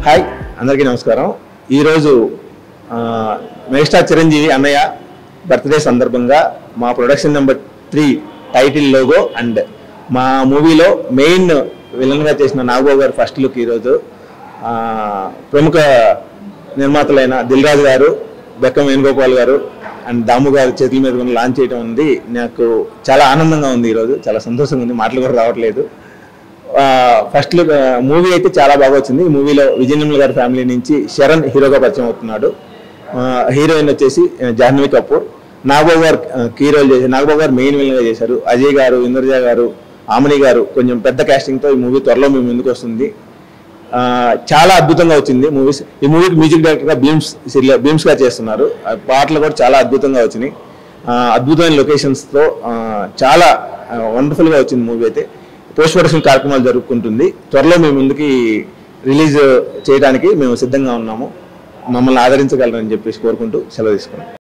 hi అందరికీ నమస్కారం ఈరోజు ఆ, మెగాస్టార్ చిరంజీవి అన్నయ్య బర్త్డే సందర్భంగా మా production number three title logo and మా మూవీలో మెయిన్ విలన్గా చేసిన నాగబాబు గారు ఫస్ట్ లుక్ ఈరోజు ఆ, ప్రముఖ నిర్మాతలైన దిల్ రాజు గారు బెక్కం వేణుగోపాల్ గారు అండ్ దాము గారు చేతుల మీద కూడా లాంచ్ చేయడం ఉంది నాకు చాలా ఆనందంగా ఉంది ఈరోజు చాలా సంతోషంగా ఉంది మాటలు కూడా రావట్లేదు ఫస్ట్ లుక్ మూవీ అయితే చాలా బాగా వచ్చింది ఈ మూవీలో విజయ్ నిర్మల్ గారి ఫ్యామిలీ నుంచి శరణ్ హీరోగా పరిచయం అవుతున్నాడు హీరోయిన్ వచ్చేసి ఆ, జాహ్నవి కపూర్ నాగబాబు గారు కీ రోల్ చేసి నాగబాబు గారు మెయిన్ విలన్గా చేశారు అజయ్ గారు ఇంద్రజ గారు ఆమని గారు కొంచెం పెద్ద casting తో ఈ మూవీ త్వరలో మేము ముందుకు వస్తుంది ఆ, చాలా అద్భుతంగా వచ్చింది మూవీస్ ఈ మూవీకి మ్యూజిక్ డైరెక్టర్గా బీమ్స్ సిరిలా బీమ్స్ గా చేస్తున్నారు ఆ పాటలు కూడా చాలా అద్భుతంగా వచ్చినాయి ఆ, అద్భుతమైన లొకేషన్స్తో చాలా వండర్ఫుల్ గా వచ్చింది మూవీ అయితే పోస్ట్ ప్రొడక్షన్ కార్యక్రమాలు జరుపుకుంటుంది త్వరలో మేము ముందుకి రిలీజ్ చేయడానికి మేము సిద్ధంగా ఉన్నాము మమ్మల్ని ఆదరించగలరని చెప్పేసి కోరుకుంటూ సెలవు తీసుకున్నాం